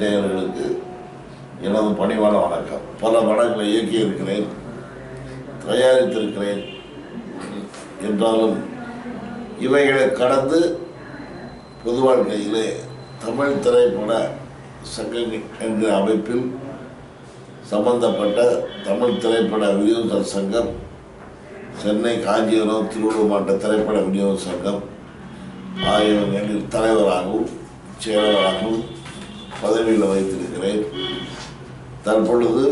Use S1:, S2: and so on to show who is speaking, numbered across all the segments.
S1: நேயர்களுக்கு எனது பணிவான வணக்கம் பல படங்களை இயக்கியிருக்கிறேன் தயாரித்திருக்கிறேன் என்றாலும் இவைகளை கடந்து பொது வாழ்க்கையிலே தமிழ் திரைப்பட சங்கம் என்கிற அமைப்பில் சம்பந்தப்பட்ட தமிழ் திரைப்பட விநியோக சங்கம் சென்னை காஞ்சிபுரம் திருவள்ளூர் மாவட்ட திரைப்பட விநியோக சங்கம் ஆகியவர்களில் தலைவராகவும் செயலாளராகவும் பதவியில் வைத்திருக்கிறேன் தற்பொழுது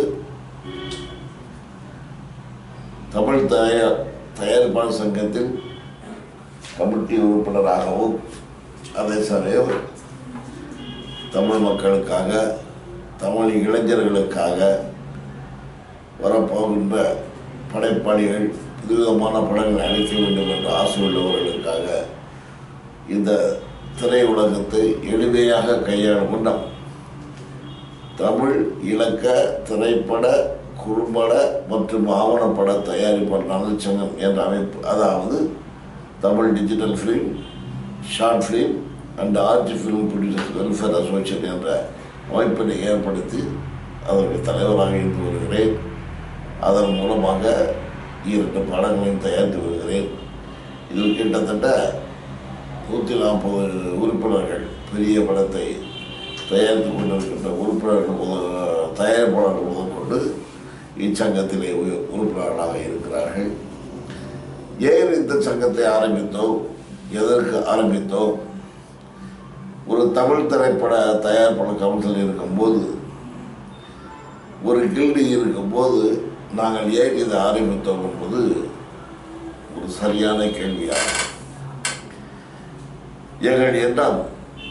S1: தமிழ் தயார் தயாரிப்பாளர் சங்கத்தில் கமிட்டி உறுப்பினராகவும் அதே சமயம் தமிழ் மக்களுக்காக தமிழ் இளைஞர்களுக்காக வரப்போகின்ற படைப்பாளிகள் புதுவிதமான படங்களை அளிக்க வேண்டும் என்ற ஆசை உள்ளவர்களுக்காக இந்த திரையுலகத்தை எளிமையாக கையாளும் வண்ணம் தமிழ் இலக்க திரைப்பட குறும்பட மற்றும் ஆவணப்பட தயாரிப்பாளர் நலச்சங்கம் என்ற அமைப்பு அதாவது Tamil digital film short film and art film producers welfare association என்ற அமைப்பினை ஏற்படுத்தி அதற்கு தலைவராக இருந்து வருகிறேன் அதன் மூலமாக இரண்டு படங்களையும் தயாரித்து வருகிறேன் இதில் கிட்டத்தட்ட நூற்றி நாற்பது உறுப்பினர்கள் பெரிய படத்தை தயாரித்து கொண்டிருக்கின்ற உறுப்பினர்கள் முதல் தயாரிப்பாளர்கள் முதற்கொண்டு இச்சங்கத்திலே உ- உறுப்பினர்களாக இருக்கிறார்கள் ஏன் இந்த சங்கத்தை ஆரம்பித்தோம் எதற்கு ஆரம்பித்தோம் ஒரு தமிழ் திரைப்பட தயாரிப்பாளர் கவுன்சில் இருக்கும்போது ஒரு கில்டி இருக்கும்போது நாங்கள் ஏன் இதை ஆரம்பித்தோம் என்பது ஒரு சரியான கேள்வியாகும் எங்கள் எண்ணம்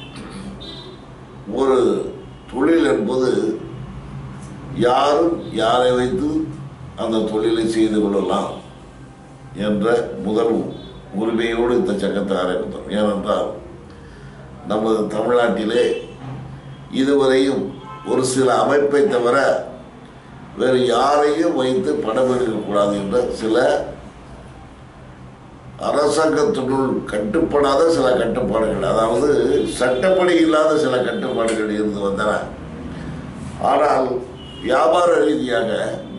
S1: ஒரு தொழில் என்பது யாரும் யாரை வைத்து அந்த தொழிலை செய்து கொள்ளலாம் என்ற முதல் உரிமையோடு இந்த சங்கத்தை ஆரம்பித்தோம் ஏனென்றால் நமது தமிழ்நாட்டிலே இதுவரையும் ஒரு சில அமைப்பை தவிர வேறு யாரையும் வைத்து படம் எடுக்கக்கூடாது என்ற சில அரசாங்கத்தினுள் கட்டுப்படாத சில கட்டுப்பாடுகள் அதாவது சட்டப்படி இல்லாத சில கட்டுப்பாடுகள் இருந்து வந்தன ஆனால் வியாபார ரீதியாக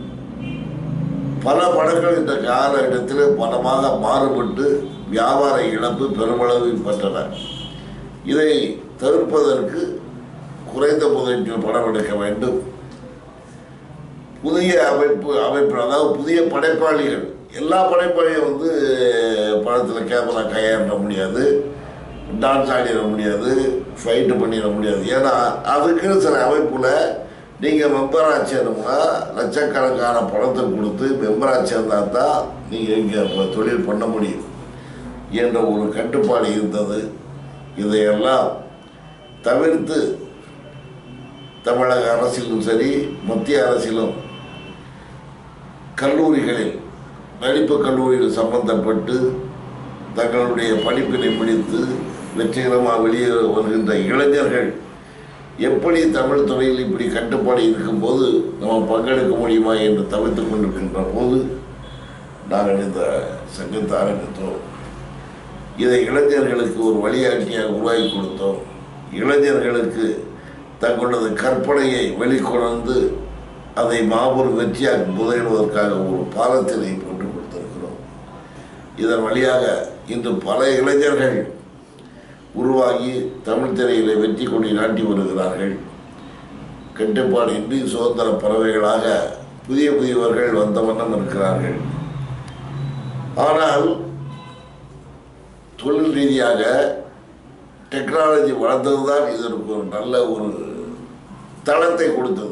S1: பல படங்கள் இந்த காலகட்டத்தில் பணமாக மாறுபட்டு வியாபார இழப்பு பெருமளவில் பெற்றன இதை தவிர்ப்பதற்கு குறைந்த முதலீட்டில் படம் எடுக்க வேண்டும் புதிய அமைப்பு அமைப்பு அதாவது புதிய படைப்பாளிகள் எல்லா படைப்பாளியும் வந்து படத்தில் கேமரா கையாண்ட முடியாது டான்ஸ் ஆடிட முடியாது ஃபைட்டு பண்ணிட முடியாது ஏன்னா அதுக்குன்னு சில அமைப்பில் நீங்கள் மெம்பராக சேரணும்னா லட்சக்கணக்கான பணத்தை கொடுத்து மெம்பராக சேர்ந்தால் தான் நீங்கள் இங்கே தொழில் பண்ண முடியும் என்ற ஒரு கட்டுப்பாடு இருந்தது இதையெல்லாம் தவிர்த்து தமிழக அரசிலும் சரி மத்திய அரசிலும் கல்லூரிகளில் நடிப்பு கல்லூரியில் சம்பந்தப்பட்டு தங்களுடைய படிப்பினை முடித்து வெற்றிகரமாக வெளியே வருகின்ற இளைஞர்கள் எப்படி தமிழ் துறையில் இப்படி கட்டுப்பாடு இருக்கும்போது நம்ம பங்கெடுக்க முடியுமா என்று தவிர்த்து கொண்டிருக்கின்ற போது நாங்கள் இந்த சங்கத்தை ஆரம்பித்தோம் இதை இளைஞர்களுக்கு ஒரு வழிகாட்டியாக உருவாக்கி கொடுத்தோம் இளைஞர்களுக்கு தங்களது கற்பனையை வெளிக்கொணர்ந்து அதை மாபெரும் வெற்றியாக முதலிடுவதற்காக ஒரு பாலத்தினை போட்டு கொடுத்திருக்கிறோம் இதன் வழியாக இன்று பல இளைஞர்கள் உருவாகி தமிழ் திரையிலே வெற்றி கொடி நாட்டி வருகிறார்கள் கட்டுப்பாடு இன்றி சுதந்திர பறவைகளாக புதிய புதியவர்கள் வந்த வண்ணம் இருக்கிறார்கள் ஆனால் தொழில் ரீதியாக டெக்னாலஜி வளர்ந்தது தான் இதற்கு ஒரு நல்ல ஒரு தளத்தை கொடுத்தது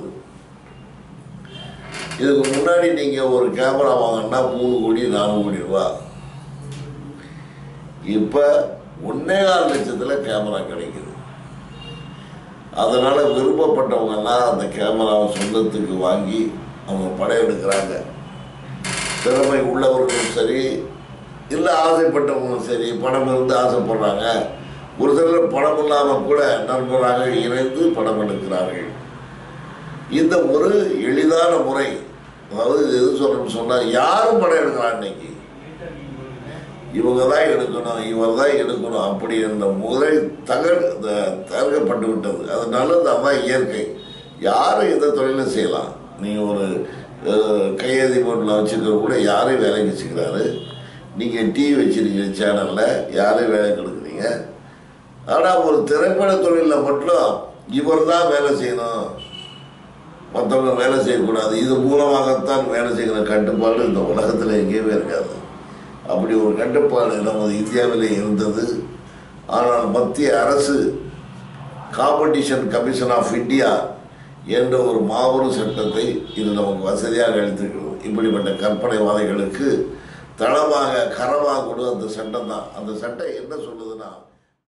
S1: இதுக்கு முன்னாடி நீங்கள் ஒரு கேமரா வாங்கினா மூணு கோடி நாலு கோடி ரூபா இப்போ ஒன்னே கால் லட்சத்தில் கேமரா கிடைக்குது அதனால் விருப்பப்பட்டவங்கெல்லாம் அந்த கேமராவை சொந்தத்துக்கு வாங்கி அவங்க படம் எடுக்கிறாங்க திறமை உள்ளவர்களும் சரி இல்லை ஆசைப்பட்டவங்களும் சரி படம் இருந்து ஆசைப்படுறாங்க ஒரு சிலர் படம் இல்லாமல் கூட நண்பராக இணைந்து படம் எடுக்கிறார்கள் இந்த ஒரு எளிதான முறை அதாவது இது எது சொல்லணும்னு சொன்னால் யாரும் படம் எடுக்கிறான் இன்னைக்கு இவங்க தான் எடுக்கணும் இவர் தான் எடுக்கணும் அப்படி என்ற முறை தகர் தகர்க்கப்பட்டு விட்டது அது நல்லது அதான் இயற்கை யாரும் எந்த தொழிலும் செய்யலாம் நீங்கள் ஒரு அஹ், கையெழுதி போட்டில் வச்சுக்கிற கூட யாரையும் வேலைக்கு வச்சுக்கிறாரு நீங்கள் டிவி வச்சிருக்கீங்க சேனலில் யாரையும் வேலைக்கு எடுக்கிறீங்க ஆனால் ஒரு திரைப்பட தொழிலில் மட்டும் இவர் தான் வேலை செய்யணும் மற்றவங்க வேலை செய்யக்கூடாது இது மூலமாகத்தான் வேலை செய்கிற கட்டுப்பாடு இந்த உலகத்தில் எங்கேயுமே இருக்காது அப்படி ஒரு கட்டுப்பாடு நமது இந்தியாவிலே இருந்தது ஆனால் மத்திய அரசு காம்படிஷன் கமிஷன் ஆஃப் இந்தியா என்ற ஒரு மாபெரும் சட்டத்தை இது நமக்கு வசதியாக அளித்திருக்கிறது இப்படிப்பட்ட கற்பனைவாதிகளுக்கு தளமாக கரமாக கொடு அந்த சட்டம் தான் அந்த சட்டம் என்ன சொல்லுதுன்னா